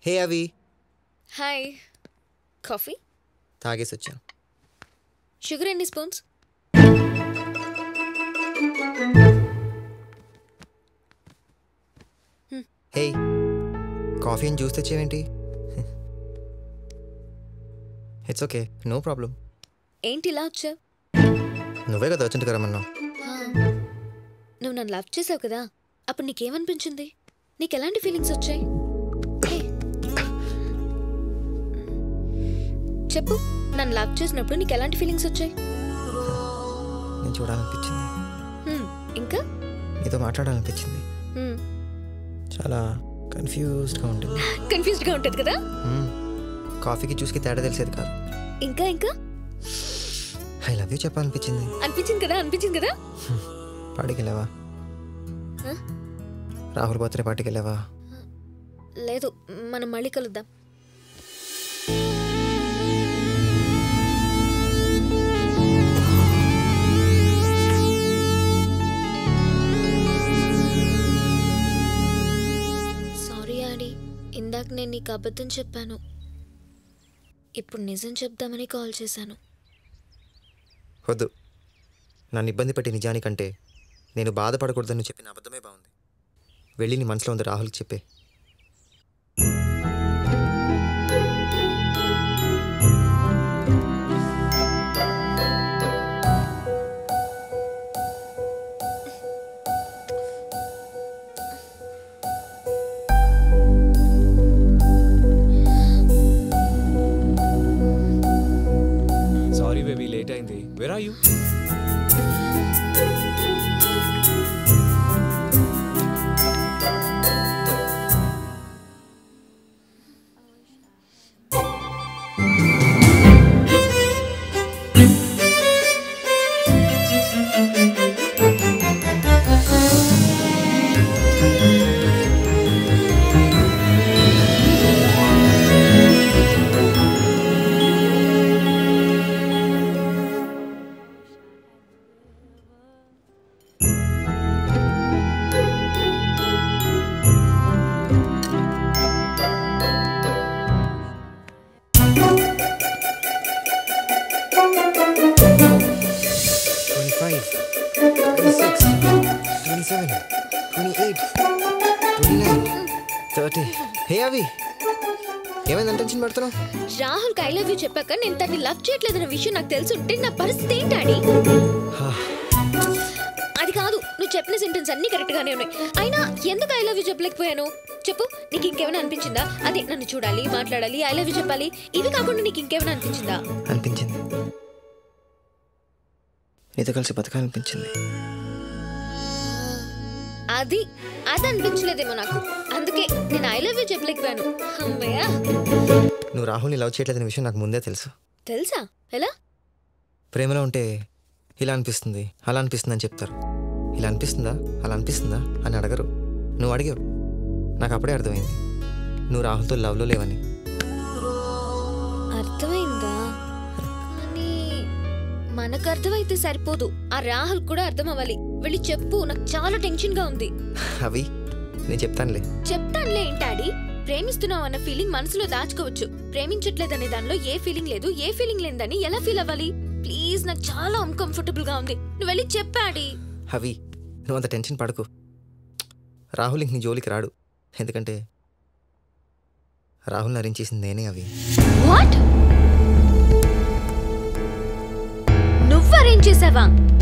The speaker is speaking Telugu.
హే అవి హాయ్ కాఫీ తాగేసి వచ్చాను షుగర్ ఎన్ని స్పూన్స్ హే కాఫీ అని జ్యూస్ తెచ్చేవేంటి ఇట్స్ ఓకే నో ప్రాబ్లం ఏంటి ఇలా వచ్చావు నువ్వే కదా అర్జెంట్గా రమ్మన్నావు నువ్వు నన్ను లవ్ చేసావు కదా అప్పుడు నీకేమనిపించింది నీకు ఎలాంటి ఫీలింగ్స్ వచ్చాయి హే. చెప్పు నన్ను లవ్ చేసినప్పుడు నీకు ఎలాంటి ఫీలింగ్స్ వచ్చాయి నేను చూడాలనిపించింది హ్మ్, ఇంకా నీతో మాట్లాడాలనిపించింది హ్మ్, చాలా కన్ఫ్యూజ్డ్గా ఉంటుంది కన్ఫ్యూజ్డ్గా ఉంటుంది కదా మ్మ్. కాఫీకి జ్యూస్కి తేడా తెలిసేది కాదు ఇంకా ఇంకా ఐ లవ్ యూ చెప్పాలనిపించింది అనిపించింది కదా అనిపించింది కదా పార్టీకి వెళ్ళావా హ? రాహుల్ బర్త్డే పార్టీకి వెళ్ళావా లేదు మనం మళ్ళీ కలుద్దాం సారీ ఆడి ఇందాక నేను నీకు అబద్ధం చెప్పాను ఇప్పుడు నిజం చెప్దామని కాల్ చేశాను వద్దు నన్ను ఇబ్బంది పెట్టి నిజానికంటే నేను బాధపడకూడదని చెప్పిన అబద్ధమే బాగుంది వెళ్ళి నీ మనసులో ఉంది రాహుల్కి చెప్పే సారీ బేబీ లేట్ అయింది where are you twenty five twenty six twenty seven twenty eight twenty nine thirty hey అవి ఏమైంది టెన్షన్ పడుతున్నావు రాహుల్ ఐ లవ్ యూ చెప్పాక నేను తన్ని లవ్ చేయట్లేదన్న విషయం నాకు తెలిసి ఉంటే నా పరిస్థితి ఏంటి ఆడి అది కాదు నువ్వు చెప్పిన సెంటెన్స్ అన్ని కరెక్ట్ గానే ఉన్నాయి అయినా ఎందుకు ఐ లవ్ యూ చెప్పలేకపోయాను చెప్పు నీకు ఇంకేమైనా అనిపించిందా అదే నన్ను చూడాలి మాట్లాడాలి ఐ లవ్ యూ చెప్పాలి ఇవి కాకుండా నీకు ఇంకేమైనా అనిపించిందా అనిపించింది నీతో కలిసి బతకాలనిపించింది అది అది అనిపించలేదేమో నాకు అందుకే నేను ఐ లవ్ యూ చెప్పలేకపోయాను అమ్మయ్యా నువ్వు రాహుల్ని లవ్ చేయట్లేదనే విషయం నాకు ముందే తెలుసు తెలుసా ఎలా ప్రేమలో ఉంటే ఇలా అనిపిస్తుంది అలా అనిపిస్తుంది అని చెప్తారు ఇలా అనిపిస్తుందా అలా అనిపిస్తుందా అని అడగరు నువ్వు అడిగావు నాకు అప్పుడే అర్థమైంది నువ్వు రాహుల్తో లవ్లో లేవని అర్థమైందా కానీ మనకు అర్థమైతే సరిపోదు ఆ రాహుల్ కూడా అర్థం అవ్వాలి వెళ్ళి చెప్పు నాకు చాలా టెన్షన్ గా ఉంది అవి నేను చెప్తానులే చెప్తానులే ఏంటాడి ప్రేమిస్తున్నావు అన్న ఫీలింగ్ మనసులో దాచుకోవచ్చు ప్రేమించట్లేదనే దానిలో ఏ ఫీలింగ్ లేదు ఏ ఫీలింగ్ లేదని ఎలా ఫీల్ అవ్వాలి ప్లీజ్ నాకు చాలా అన్కంఫర్టబుల్ గా ఉంది నువ్వు వెళ్ళి చెప్పాడి అవి నువ్వు అంత టెన్షన్ పడకు రాహుల్ ఇంక నీ జోలికి రాడు ఎందుకంటే రాహుల్ నరించేసింది నేనే అవి వాట్ నువ్వు అరేంజ్ చేసావా